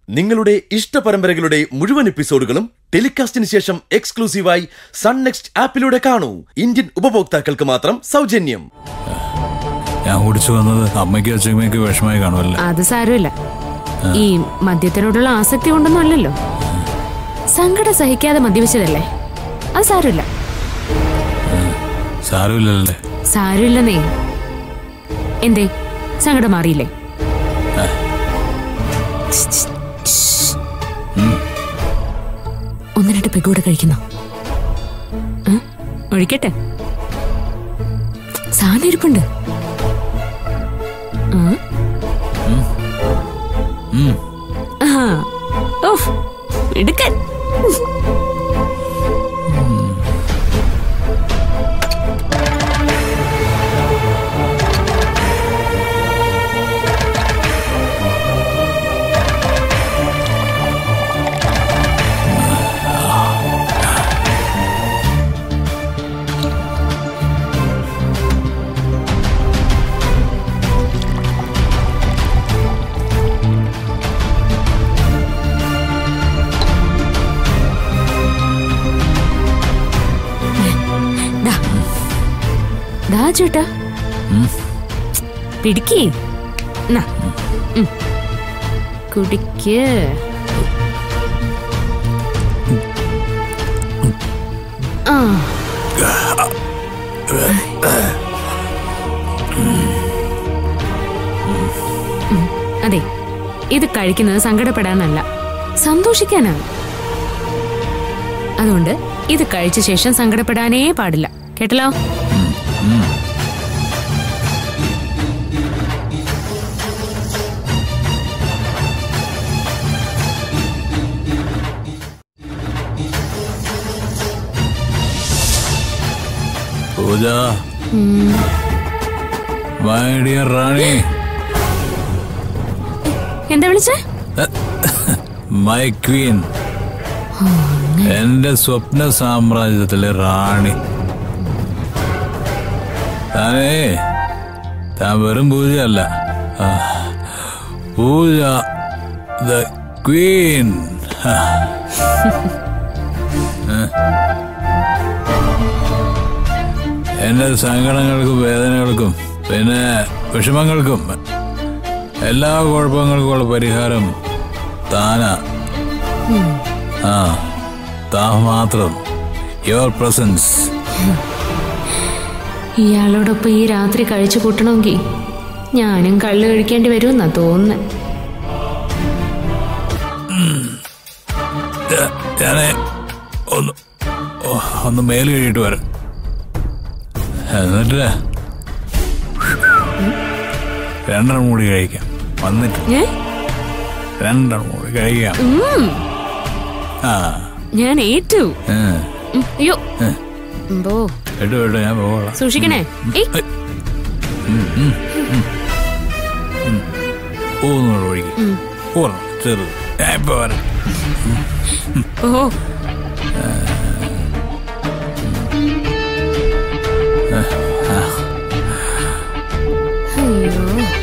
നിങ്ങളുടെ ഇഷ്ട പരമ്പരകളുടെ മുഴുവൻ എപ്പിസോഡുകളും ടെലികാസ്റ്റിന് ശേഷം എക്സ്ക്ലൂസീവായി സൺ നെക്സ്റ്റ് ആപ്പിലൂടെ കാണൂ ഇന്ത്യൻ ഉപഭോക്താക്കൾക്ക് മാത്രം സൗജന്യം ഞാൻ കുടിച്ചു വന്നത് അമ്മയ്ക്ക് അച്ഛമ്മയ്ക്ക് വിഷമായി കാണുമല്ലേ അത് സാരമില്ല ഈ മദ്യത്തിനോടുള്ള ആസക്തി കൊണ്ടൊന്നും അല്ലല്ലോ സങ്കടം സഹിക്കാതെ മദ്യപിച്ചതല്ലേ അത് സാരമില്ല സാരമില്ലല്ലേ സാരമില്ലെന്നേ എന്തേ സങ്കടം മാറിയില്ലേ ഒന്ന് രണ്ട് പെഗൂടെ കഴിക്കുന്നോ ഏ? ഒഴിക്കട്ടെ സാധനം ഇരിപ്പുണ്ട് ആ? ആഹാ. ഓഫ്, മിടുക്കൻ ദാ. ദാ ചേട്ടാ പിടിക്കേ നാ. ഉം. കുടിക്ക് ആ ഉം. അതെ ഇത് കഴിക്കുന്നത് സങ്കടപ്പെടാനല്ല സന്തോഷിക്കാനാണ് അതുകൊണ്ട് ഇത് കഴിച്ച ശേഷം സങ്കടപ്പെടാനേ പാടില്ല കേട്ടല്ലോ പൂജ മൈ ഡിയർ റാണി എന്താ വിളിച്ചേ മൈ ക്വീൻ എന്റെ സ്വപ്ന സാമ്രാജ്യത്തിലെ റാണി താനേ താൻ വെറും പൂജയല്ല ആ, പൂജ ദ ക്വീൻ എന്റെ സങ്കടങ്ങൾക്കും വേദനകൾക്കും പിന്നെ വിഷമങ്ങൾക്കും എല്ലാ കുഴപ്പങ്ങൾക്കുമുള്ള പരിഹാരം താനാ ആ താ മാത്രം യുവർ പ്രസൻസ് ഇയാളോടൊപ്പം ഈ രാത്രി കഴിച്ചു കൂട്ടണമെങ്കിൽ ഞാനും കള്ള് കഴിക്കേണ്ടി വരുമെന്നാ തോന്നുന്നത് ഞാനേ ഒന്ന് ഓ, ഒന്ന് മേല് കഴിയിട്ട് വരാം എന്നിട്ട് രണ്ടെണ്ണം കൂടി കഴിക്കാം വന്നിട്ട് ഏ രണ്ടെണ്ണം കൂടി കഴിക്കാം ആ ഞാൻ ഏറ്റു ഏ. ഉം, അയ്യോ എന്തോ കേട്ടോ കേട്ടോ ഞാൻ പോകോളാം സൂക്ഷിക്കണേ ഏയ് ഒന്നുകൂടെ ഒഴിക്കും ഓർമ്മ ചെറുത് ഞാൻ ഇപ്പൊ വരാം ഓ അയ്യോ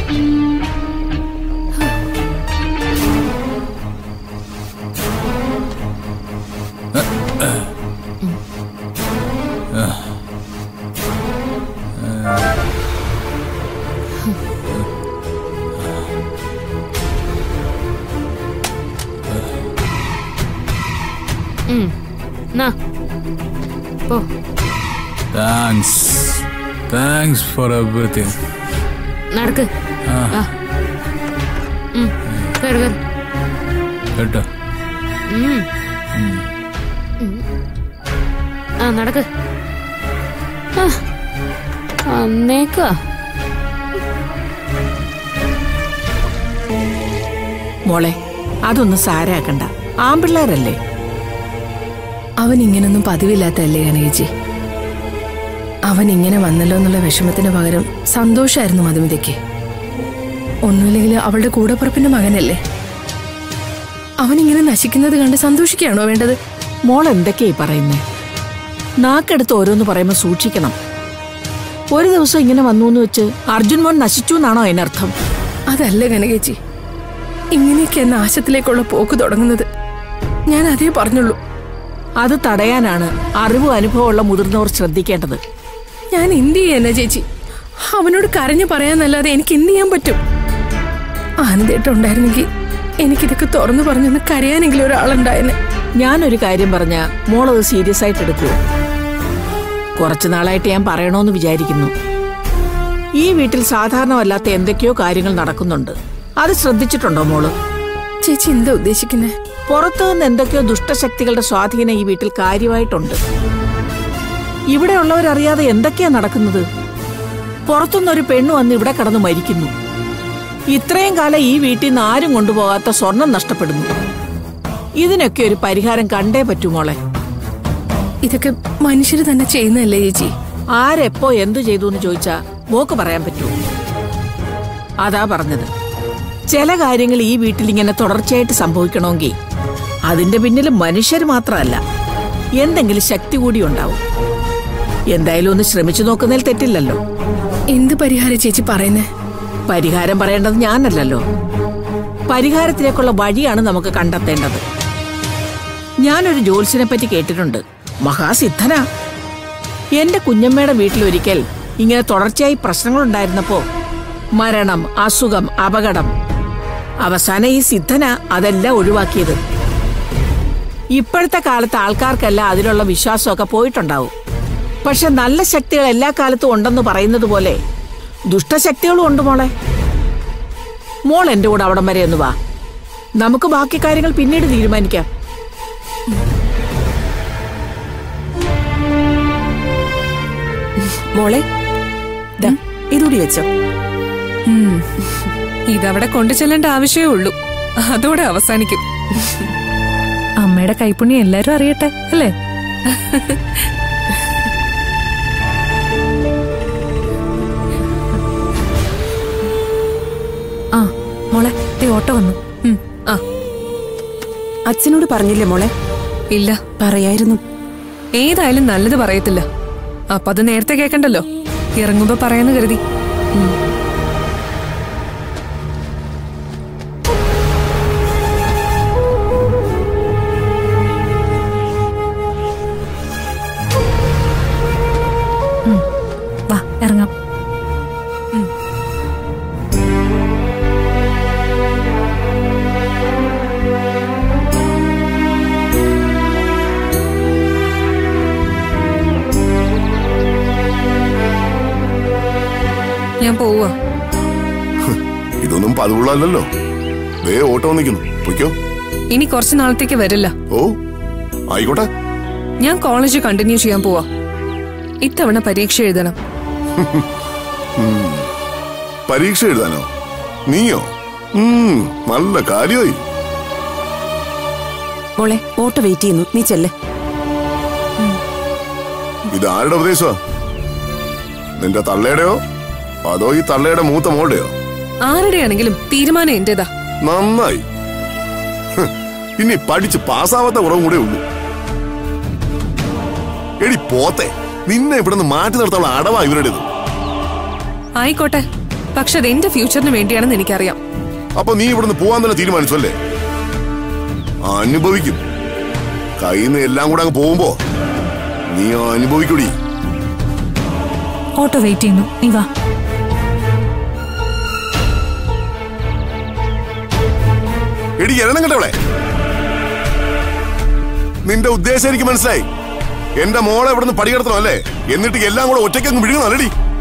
ഉം. നാ പോ താങ്ക്സ് താങ്ക്സ് ഫോർ എവറിത്തിങ് നടക്ക് ആ ഉം, കേറ് കേറ് കേട്ടോ ഉം. ഉം. ആ നടക്ക് ആ, വന്നേക്കാ മോളെ അതൊന്നും സാരാക്കണ്ട ആമ്പിള്ളേരല്ലേ അവൻ ഇങ്ങനൊന്നും പതിവില്ലാത്തല്ലേ കനകേച്ചി അവൻ ഇങ്ങനെ വന്നല്ലോ എന്നുള്ള വിഷമത്തിന് പകരം സന്തോഷായിരുന്നു മധുമിതയ്ക്ക് ഒന്നുമില്ലെങ്കിൽ അവളുടെ കൂടപ്പുറപ്പിന്റെ മകനല്ലേ അവൻ ഇങ്ങനെ നശിക്കുന്നത് കണ്ട് സന്തോഷിക്കുകയാണോ വേണ്ടത് മോൾ എന്തൊക്കെയായി പറയുന്നേ നാക്കെടുത്ത് ഓരോന്ന് പറയുമ്പോ സൂക്ഷിക്കണം ഒരു ദിവസം ഇങ്ങനെ വന്നു എന്ന് വെച്ച് അർജുൻ മോൻ നശിച്ചു എന്നാണോ അതിനർത്ഥം അതല്ല കനകേച്ചി ഇങ്ങനെയൊക്കെയാണ് നാശത്തിലേക്കുള്ള പോക്ക് തുടങ്ങുന്നത് ഞാൻ അതേ പറഞ്ഞുള്ളൂ അത് തടയാനാണ് അറിവും അനുഭവമുള്ള മുതിർന്നവർ ശ്രദ്ധിക്കേണ്ടത് ഞാൻ എന്ത് ചെയ്യാനാ ചേച്ചി അവനോട് കരഞ്ഞു പറയാന്നല്ലാതെ എനിക്ക് എന്ത് ചെയ്യാൻ പറ്റും ആനന്ദേട്ടം ഉണ്ടായിരുന്നെങ്കിൽ എനിക്കിതൊക്കെ തുറന്നു പറഞ്ഞൊന്ന് കരയാനെങ്കിലും ഒരാളുണ്ടായെന്നെ ഞാനൊരു കാര്യം പറഞ്ഞ മോളത് സീരിയസ് ആയിട്ട് എടുക്കുവോ കുറച്ചു നാളായിട്ട് ഞാൻ പറയണോന്ന് വിചാരിക്കുന്നു ഈ വീട്ടിൽ സാധാരണമല്ലാത്ത എന്തൊക്കെയോ കാര്യങ്ങൾ നടക്കുന്നുണ്ട് അത് ശ്രദ്ധിച്ചിട്ടുണ്ടോ മോള് ചേച്ചി എന്താ ഉദ്ദേശിക്കുന്നേ പുറത്തു നിന്ന് എന്തൊക്കെയോ ദുഷ്ടശക്തികളുടെ സ്വാധീനം ഈ വീട്ടിൽ കാര്യമായിട്ടുണ്ട് ഇവിടെയുള്ളവരറിയാതെ എന്തൊക്കെയാ നടക്കുന്നത് പുറത്തുനിന്നൊരു പെണ്ണ് വന്ന് ഇവിടെ കിടന്ന് മരിക്കുന്നു ഇത്രയും കാലം ഈ വീട്ടിൽ നിന്ന് ആരും കൊണ്ടുപോകാത്ത സ്വർണം നഷ്ടപ്പെടുന്നു ഇതിനൊക്കെ ഒരു പരിഹാരം കണ്ടേ പറ്റൂ മോളെ ഇതൊക്കെ മനുഷ്യർ തന്നെ ചെയ്യുന്നതല്ലേ ചേച്ചി ആരെപ്പോ എന്തു ചെയ്തു എന്ന് ചോദിച്ചാ മോക്ക് പറയാൻ പറ്റൂ അതാ പറഞ്ഞത് ചില കാര്യങ്ങൾ ഈ വീട്ടിൽ ഇങ്ങനെ തുടർച്ചയായിട്ട് സംഭവിക്കണമെങ്കിൽ അതിന്റെ പിന്നിൽ മനുഷ്യർ മാത്രമല്ല എന്തെങ്കിലും ശക്തി കൂടി ഉണ്ടാവും എന്തായാലും ഒന്ന് ശ്രമിച്ചു നോക്കുന്നതിൽ തെറ്റില്ലല്ലോ എന്ത് പരിഹാരം ചേച്ചി പറയുന്നേ പരിഹാരം പറയേണ്ടത് ഞാനല്ലല്ലോ പരിഹാരത്തിലേക്കുള്ള വഴിയാണ് നമുക്ക് കണ്ടെത്തേണ്ടത് ഞാനൊരു ജോത്സ്യനെ പറ്റി കേട്ടിട്ടുണ്ട് മഹാസിദ്ധനാ എന്റെ കുഞ്ഞമ്മയുടെ വീട്ടിലൊരിക്കൽ ഇങ്ങനെ തുടർച്ചയായി പ്രശ്നങ്ങൾ ഉണ്ടായിരുന്നപ്പോ മരണം അസുഖം അപകടം അവസാനം ഈ സിദ്ധന അതെല്ലാം ഒഴിവാക്കിയത് ഇപ്പോഴത്തെ കാലത്ത് ആൾക്കാർക്കെല്ലാം അതിലുള്ള വിശ്വാസമൊക്കെ പോയിട്ടുണ്ടാവും പക്ഷെ നല്ല ശക്തികൾ എല്ലാ കാലത്തും ഉണ്ടെന്ന് പറയുന്നത് പോലെ ദുഷ്ടശക്തികളും ഉണ്ട് മോളെ മോൾ എന്റെ കൂടെ അവിടം വരെ ഒന്ന് വാ നമുക്ക് ബാക്കി കാര്യങ്ങൾ പിന്നീട് തീരുമാനിക്കാം മോളെ ദാ, ഇതൂടി വെച്ചോ ഇതവിടെ കൊണ്ടു ചെല്ലേണ്ട ആവശ്യമേ ഉള്ളൂ അതോടെ അവസാനിക്കും അമ്മയുടെ കൈപ്പുണ്യം എല്ലാരും അറിയട്ടെ അല്ലേ ആ മോളെ ദേ ഓട്ടോ വന്നു ഉം, ആ അച്ഛനോട് പറഞ്ഞില്ലേ മോളെ ഇല്ല പറയായിരുന്നു ഏതായാലും നല്ലത് പറയത്തില്ല അപ്പൊ അത് നേരത്തെ കേക്കണ്ടല്ലോ ഇറങ്ങുമ്പോ പറയാന്ന് കരുതി ഉം. ഉം. വാ ഇറങ്ങാം ഞാൻ പോവാ ഇതൊന്നും പതിവുള്ളല്ലോ ദേ ഓട്ടോ നിൽക്കുന്നു പൊയ്ക്കോ ഇനി കുറച്ചു നാളത്തേക്ക് വരില്ല ഓ ആയിക്കോട്ടെ ഞാൻ കോളേജ് കണ്ടിന്യൂ ചെയ്യാൻ പോവാ ഇത്തവണ പരീക്ഷ എഴുതണം പരീക്ഷ എഴുതാനോ നീയോ ഉം, നല്ല കാര്യമായി മോളെ ഓട്ടോ വെയിറ്റ് ചെയ്യുന്നു നീ ചെല്ലെ ഇത് ആരുടെ ഉപദേശമാ നിന്റെ തള്ളയുടെയോ അതോ ഈ തള്ളയുടെ മൂത്ത മോളുടെയോ ആരുടെയാണെങ്കിലും തീരുമാനം എന്റേതാ നന്നായി ഹ്, ഇനി പഠിച്ച് പാസ്സാവാത്ത കുറവും കൂടെ ഉള്ളൂ എടി പോത്തെ നിന്നെ ഇവിടുന്ന് മാറ്റി നിർത്താനുള്ള അടവാ ഇവരുടേത് ആയിക്കോട്ടെ പക്ഷെ അത് എന്റെ ഫ്യൂച്ചറിന് വേണ്ടിയാണെന്ന് എനിക്കറിയാം അപ്പൊ നീ ഇവിടുന്ന് പോവാൻ തന്നെ തീരുമാനിച്ചു അല്ലേ അനുഭവിക്കും കയ്യിൽ നിന്ന് എല്ലാം കൂടെ അങ്ങ് പോകുമ്പോ നീ അനുഭവിക്കൂടി ഓട്ടോ വെയിറ്റ് ചെയ്യുന്നു നീ വാ എടി എരണം കേട്ടവളെ നിന്റെ ഉദ്ദേശം എനിക്ക് മനസ്സിലായി എന്റെ മോളെ ഇവിടുന്ന് പടികടത്തണം അല്ലേ എന്നിട്ട് എല്ലാം കൂടെ ഒറ്റയ്ക്ക് അങ്ങ് വിഴുങ്ങണം അല്ലടി